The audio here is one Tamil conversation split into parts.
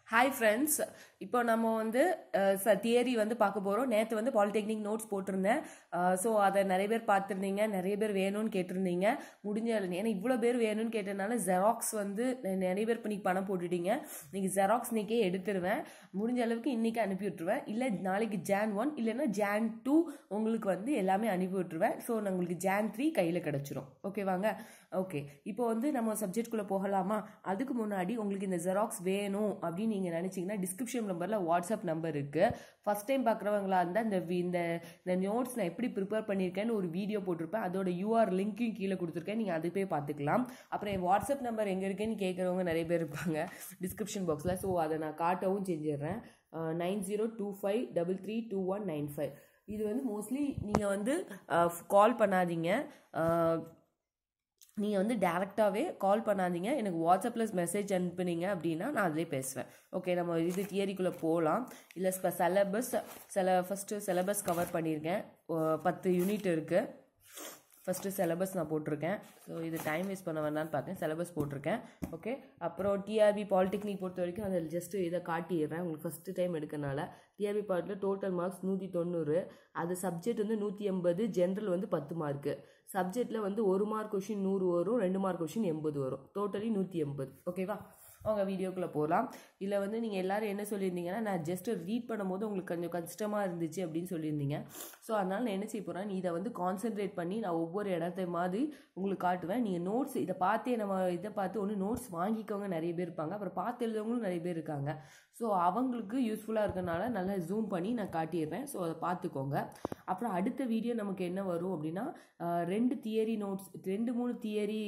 ஹாய் ஃப்ரெண்ட்ஸ் இப்போ நம்ம வந்து தியரி வந்து பார்க்க போகிறோம் நேற்று வந்து பாலிடெக்னிக் நோட்ஸ் போட்டிருந்தேன் ஸோ அதை நிறைய பேர் பார்த்துருந்தீங்க நிறைய பேர் வேணும்னு கேட்டிருந்தீங்க முடிஞ்ச ஏன்னா இவ்வளோ பேர் வேணும்னு கேட்டதுனால ஜெராக்ஸ் வந்து நெ- நிறைய பேர் இப்போ நீங்கள் பணம் போட்டுட்டீங்க நீங்கள் ஜெராக்ஸ் இன்னைக்கே எடுத்துருவேன் முடிஞ்ச அளவுக்கு இன்றைக்கி அனுப்பி விட்ருவேன் இல்லை நாளைக்கு ஜான் ஒன் இல்லைன்னா ஜான் டூ உங்களுக்கு வந்து எல்லாமே அனுப்பி விட்ருவேன் ஸோ உங்களுக்கு ஜான் த்ரீ கையில் கிடச்சிரும் ஓகேவாங்க ஓகே இப்போ வந்து நம்ம சப்ஜெக்ட்குள்ளே போகலாமா அதுக்கு முன்னாடி உங்களுக்கு இந்த ஜெராக்ஸ் வேணும் அப்படின்னு நீங்கள் நினச்சிங்கன்னா டிஸ்கிரிப்ஷன் நம்பரில் வாட்ஸ்அப் நம்பர் இருக்குது ஃபஸ்ட் டைம் பார்க்குறவங்களா இருந்தால் இந்த வி- இந்த இந்த நோட்ஸ் நான் எப்படி ப்ரிப்பேர் பண்ணியிருக்கேன்னு ஒரு வீடியோ போட்டிருப்பேன் அதோட யூஆர் லிங்க்கையும் கீழே கொடுத்துருக்கேன் நீங்கள் அது போய் பார்த்துக்கலாம் அப்புறம் என் வாட்ஸ்அப் நம்பர் எங்கே இருக்குன்னு கேட்குறவங்க நிறைய பேர் இருப்பாங்க டிஸ்கிரிப்ஷன் பாக்ஸில் ஸோ அதை நான் காட்டவும் செஞ்சிடுறேன் nine zero two five double three two one nine five இது வந்து மோஸ்ட்லி நீங்கள் வந்து கால் பண்ணாதீங்க அஹ், நீங்கள் வந்து டேரெக்டாகவே கால் பண்ணாதீங்க எனக்கு வாட்ஸ்அப்பில் மெசேஜ் அனுப்புனீங்க அப்படின்னா நான் அதிலே பேசுவேன் ஓகே நம்ம இது தியரிக்குள்ளே போகலாம் இல்லை இப்போ சிலபஸ் சில ஃபஸ்ட்டு சிலபஸ் கவர் பண்ணியிருக்கேன் ஒ- பத்து யூனிட் இருக்குது ஃபஸ்ட்டு சிலபஸ் நான் போட்டிருக்கேன் ஸோ இது டைம் வேஸ்ட் பண்ண வேண்டாம்னு பார்த்தேன் சிலபஸ் போட்டிருக்கேன் ஓகே அப்புறம் டிஆர்பி பாலிடெக்னிக் பொறுத்த வரைக்கும் அதில் ஜஸ்ட்டு இதை காட்டிடுறேன் உங்களுக்கு ஃபஸ்ட்டு டைம் எடுக்கனால டிஆர்பி பாட்டில் டோட்டல் மார்க்ஸ் நூற்றி தொண்ணூறு அது சப்ஜெக்ட் வந்து நூற்றி எண்பது ஜென்ரல் வந்து பத்து மார்க்கு சப்ஜெக்டில் வந்து ஒரு மார்க் கொஷின் நூறு வரும் ரெண்டு மார்க் கொஷின் எண்பது வரும் டோட்டலி நூற்றி எண்பது ஓகேவா அவங்க வீடியோக்குள்ளே போகலாம் இதில் வந்து நீங்கள் எல்லாரும் என்ன சொல்லியிருந்தீங்கன்னா நான் ஜஸ்ட் ரீட் பண்ணும்போது உங்களுக்கு கொஞ்சம் கஷ்டமாக இருந்துச்சு அப்படின்னு சொல்லியிருந்தீங்க ஸோ அதனால் நான் என்ன செய்ய போகிறேன் இதை வந்து கான்சென்ட்ரேட் பண்ணி நான் ஒவ்வொரு இடத்த மாதிரி உங்களுக்கு காட்டுவேன் நீங்கள் நோட்ஸ் இதை பார்த்தே நம்ம இதை பார்த்து ஒன்று நோட்ஸ் வாங்கிக்கவங்க நிறைய பேர் இருப்பாங்க அப்புறம் பார்த்து எழுதவங்களும் நிறைய பேர் இருக்காங்க ஸோ அவங்களுக்கு யூஸ்ஃபுல்லாக இருக்கனால நல்லா ஜூம் பண்ணி நான் காட்டிடுறேன் ஸோ அதை பார்த்துக்கோங்க அப்புறம் அடுத்த வீடியோ நமக்கு என்ன வரும் அப்படின்னா அஹ், ரெண்டு தியரி நோட்ஸ் ரெண்டு மூணு தியரி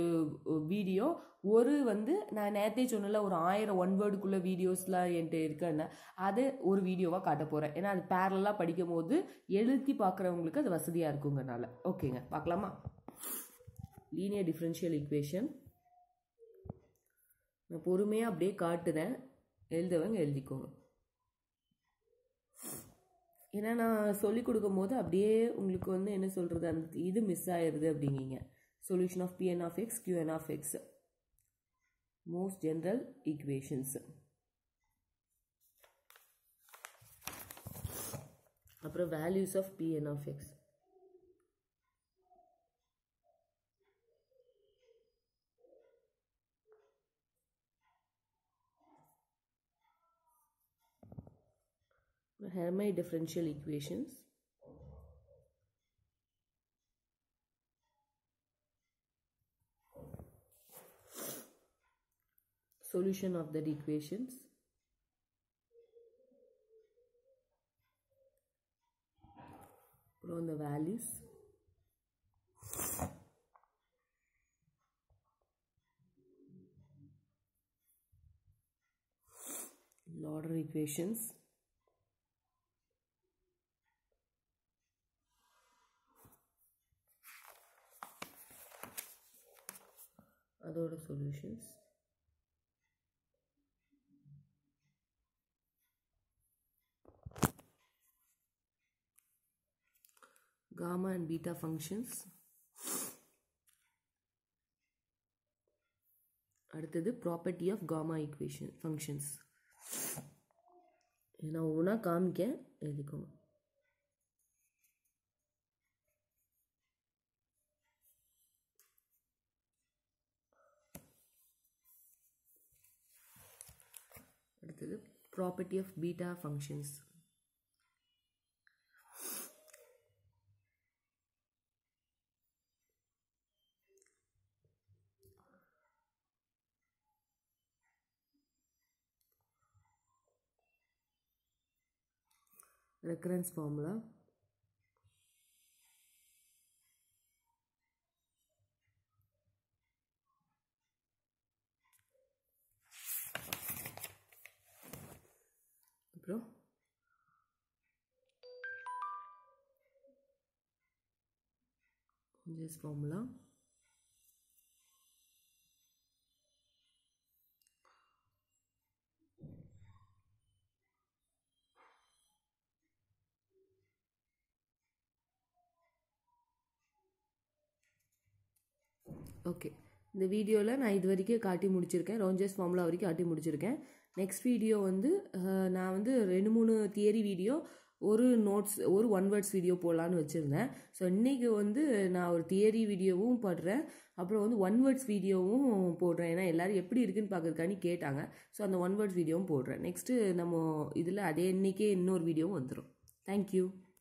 வீடியோ ஒரு வந்து நான் நேற்றே சொன்னல ஒரு ஆயிரம் ஒன் வேர்டுக்குள்ள வீடியோஸ்லாம் என்கிட்ட இருக்குன்னு அதை ஒரு வீடியோவாக காட்ட போகிறேன் ஏன்னா அது பேரலாக படிக்கும் போது எழுதி பார்க்குறவங்களுக்கு அது வசதியாக இருக்குங்கனால ஓகேங்க பார்க்கலாமா லீனியர் டிஃப்ரென்ஷியல் ஈக்குவேஷன் நான் பொறுமையாக அப்படியே காட்டுறேன் எழுதவங்க எழுதிக்கோங்க ஏன்னா நான் சொல்லி கொடுக்கும்போது அப்படியே உங்களுக்கு வந்து என்ன சொல்கிறது அந்த இது மிஸ் ஆயிடுது அப்படிங்கீங்க solution of PN of X QN of X most general equations அப்புறம் values of PN of X Hermite differential equations solution of that equations அப்புறம் the values Lauder equations அதோட solutions gamma and beta functions அடுத்தது property of gamma equation functions நான் ஒவ்வொன்றா காமிக்க எழுதிக்கோங்க அடுத்தது property of beta functions recurrence formula அப்புறம் this formula ஓகே இந்த வீடியோவில் நான் இது வரைக்கும் காட்டி முடிச்சிருக்கேன் ரோஞ்சஸ் ஃபார்முலா வரைக்கும் காட்டி முடிச்சிருக்கேன் நெக்ஸ்ட் வீடியோ வந்து அஹ், நான் வந்து ரெண்டு மூணு தியரி வீடியோ ஒரு நோட்ஸ் ஒரு ஒன் வேர்ட்ஸ் வீடியோ போடலான்னு வச்சுருந்தேன் ஸோ இன்றைக்கி வந்து நான் ஒரு தியரி வீடியோவும் போடுறேன் அப்புறம் வந்து ஒன் வேர்ட்ஸ் வீடியோவும் போடுறேன் ஏன்னா எல்லாரும் எப்படி இருக்குன்னு பார்க்கறதுக்காண்டி கேட்டாங்க ஸோ அந்த ஒன் வேர்ட்ஸ் வீடியோவும் போடுறேன் நெக்ஸ்ட்டு நம்ம இதில் அதே இன்னைக்கே இன்னொரு வீடியோவும் வந்துடும் தேங்க்யூ